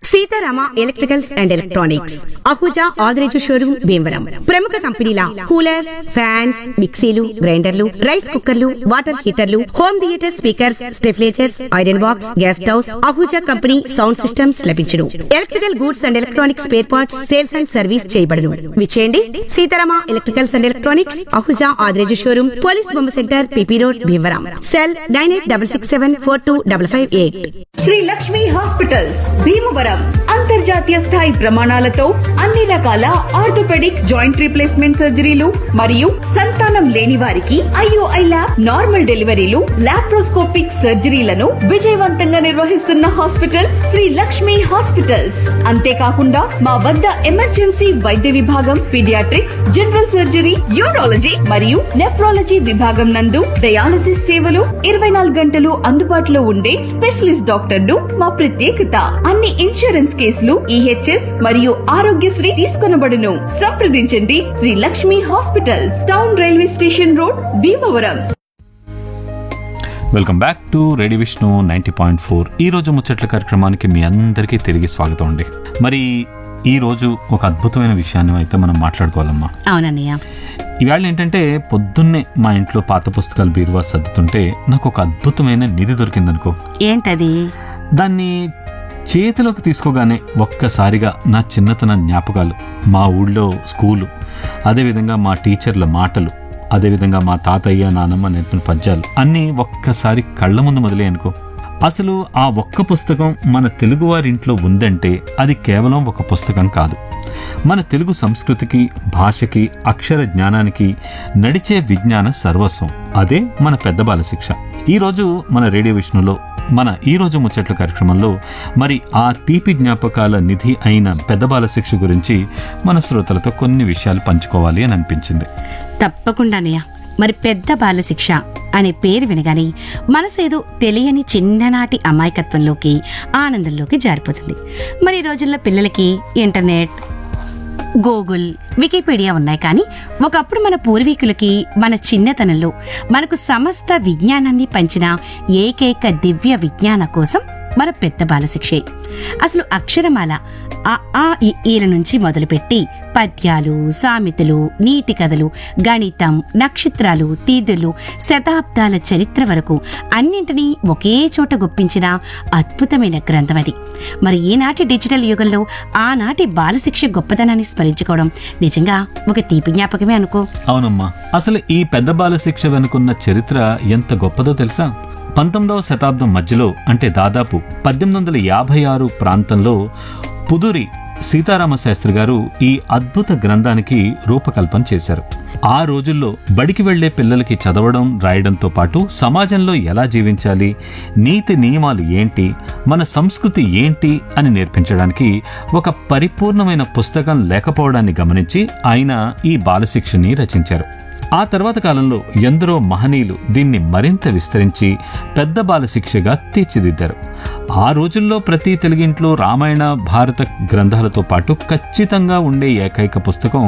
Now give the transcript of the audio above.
Sitarama electricals and electronics Ahuja Adireju showroom Bhimavaram ప్రముఖ కంపెనీల coolers fans మిక్సీలు గ్రైండర్లు రైస్ కుక్కర్లు వాటర్ హీటర్లు home theatre speakers stabilisers iron box gas stoves Ahuja company sound systems లభించును electrical goods and electronics spare parts sales and service చేయబడును విచేయండి Seetharama electricals and electronics Ahuja Adireju showroom police బొమ్మ centre PP road Bhimavaram cell nine eight double six seven four two double five eight Sri Lakshmi hospitals Bhimavaram అంతర్జాతీయ స్థాయి ప్రమాణాలతో అన్ని రకాల orthopaedic joint replacement సర్జరీలు మరియు సంతానం లేని వారికి ఐఓఐ ల్యాబ్ నార్మల్ డెలివరీలు లాప్రోస్కోపిక్ సర్జరీలను విజయవంతంగా నిర్వహిస్తున్న హాస్పిటల్ శ్రీ లక్ష్మి హాస్పిటల్స్ అంతేకాకుండా మా వద్ద ఎమర్జెన్సీ వైద్య విభాగం పీడియాట్రిక్స్ జనరల్ సర్జరీ యూరాలజీ మరియు నెఫ్రాలజీ విభాగం నందు డయాలసిస్ సేవలు ఇరవై నాలుగు గంటలు అందుబాటులో ఉండే స్పెషలిస్ట్ డాక్టర్లు మా ప్రత్యేకత అన్ని ఇన్సూరెన్స్ కేసులు ఈహెచ్ఎస్ మరియు ఆరోగ్యశ్రీ తీసుకొనబడును సంప్రదించండి Sri Lakshmi hospitals town railway station road Bhimavaram welcome back to radio Vishnu ninety point four ఈ రోజు ముచ్చట్ల కార్యక్రమానికి మీ అందరికీ తిరిగి స్వాగతం అండి మరి ఈ రోజు ఒక అద్భుతమైన విషయాన్ని అయితే మనం మాట్లాడుకోవాలమ్మా అవునన్నయ్య ఇవాళ ఏంటంటే పొద్దున్నే మా ఇంట్లో పాత పుస్తకాలు బీరువా సర్దుతుంటే నాకు ఒక అద్భుతమైన నిధి దొరికిందనుకో ఏంటది దాన్ని చేతిలోకి తీసుకోగానే ఒక్కసారిగా నా చిన్నతన జ్ఞాపకాలు మా ఊళ్ళో స్కూలు అదేవిధంగా మా టీచర్ల మాటలు అదేవిధంగా మా తాతయ్య నానమ్మ నేర్పిన పద్యాలు అన్నీ ఒక్కసారి కళ్ళ ముందు మొదలే అనుకో అసలు ఆ ఒక్క పుస్తకం మన తెలుగువారింట్లో ఉందంటే అది కేవలం ఒక పుస్తకం కాదు మన తెలుగు సంస్కృతికి భాషకి అక్షర జ్ఞానానికి నడిచే విజ్ఞాన సర్వస్వం అదే మన పెద్ద బాల శిక్ష ఈరోజు మన రేడియో విష్ణులో మన ఈ రోజు ముచ్చట్ల కార్యక్రమంలో మరి ఆ తీపి జ్ఞాపకాల నిధి అయిన పెద్ద బాల శిక్ష గురించి మన శ్రోతలతో కొన్ని విషయాలు పంచుకోవాలి అని అనిపించింది తప్పకుండానయ్య మరి పెద్ద బాలశిక్ష అనే పేరు వినగానే మనసేదో తెలియని చిన్ననాటి అమాయకత్వంలోకి ఆనందంలోకి జారిపోతుంది మరి ఈ రోజుల్లో పిల్లలకి ఇంటర్నెట్ గూగుల్ వికీపీడియా ఉన్నాయి కానీ ఒకప్పుడు మన పూర్వీకులకి మన చిన్నతనంలో మనకు సమస్త విజ్ఞానాన్ని పంచిన ఏకైక దివ్య విజ్ఞాన కోసం మన పెద్ద బాలశిక్షే అసలు అక్షరమాల ఆ ఆ ఈ ఈల నుంచి మొదలుపెట్టి పద్యాలు సామెతలు నీతి కథలు గణితం నక్షత్రాలు తీదులు శతాబ్దాల చరిత్ర వరకు అన్నింటినీ ఒకే చోట గుప్పించిన అద్భుతమైన గ్రంథం అది మరి ఈనాటి డిజిటల్ యుగంలో ఆనాటి బాలశిక్ష గొప్పదనాన్ని స్మరించుకోవడం నిజంగా ఒక తీపి జ్ఞాపకమే అనుకో అవునమ్మా అసలు ఈ పెద్ద బాల శిక్ష వెనుకున్న చరిత్ర ఎంత గొప్పదో తెలుసా పంతొమ్మిదవ శతాబ్దం మధ్యలో అంటే దాదాపు పద్దెనిమిది వందల యాభై ఆరు ప్రాంతంలో పుదురి సీతారామ శాస్త్రి గారు ఈ అద్భుత గ్రంథానికి రూపకల్పన చేశారు ఆ రోజుల్లో బడికి వెళ్లే పిల్లలకి చదవడం రాయడంతో పాటు సమాజంలో ఎలా జీవించాలి నీతి నియమాలు ఏంటి మన సంస్కృతి ఏంటి అని నేర్పించడానికి ఒక పరిపూర్ణమైన పుస్తకం లేకపోవడాన్ని గమనించి ఆయన ఈ బాలశిక్షని రచించారు ఆ తర్వాత కాలంలో ఎందరో మహనీయులు దీన్ని మరింత విస్తరించి పెద్ద బాలశిక్షగా తీర్చిదిద్దారు ఆ రోజుల్లో ప్రతి తెలుగింట్లో రామాయణ భారత గ్రంథాలతో పాటు ఖచ్చితంగా ఉండే ఏకైక పుస్తకం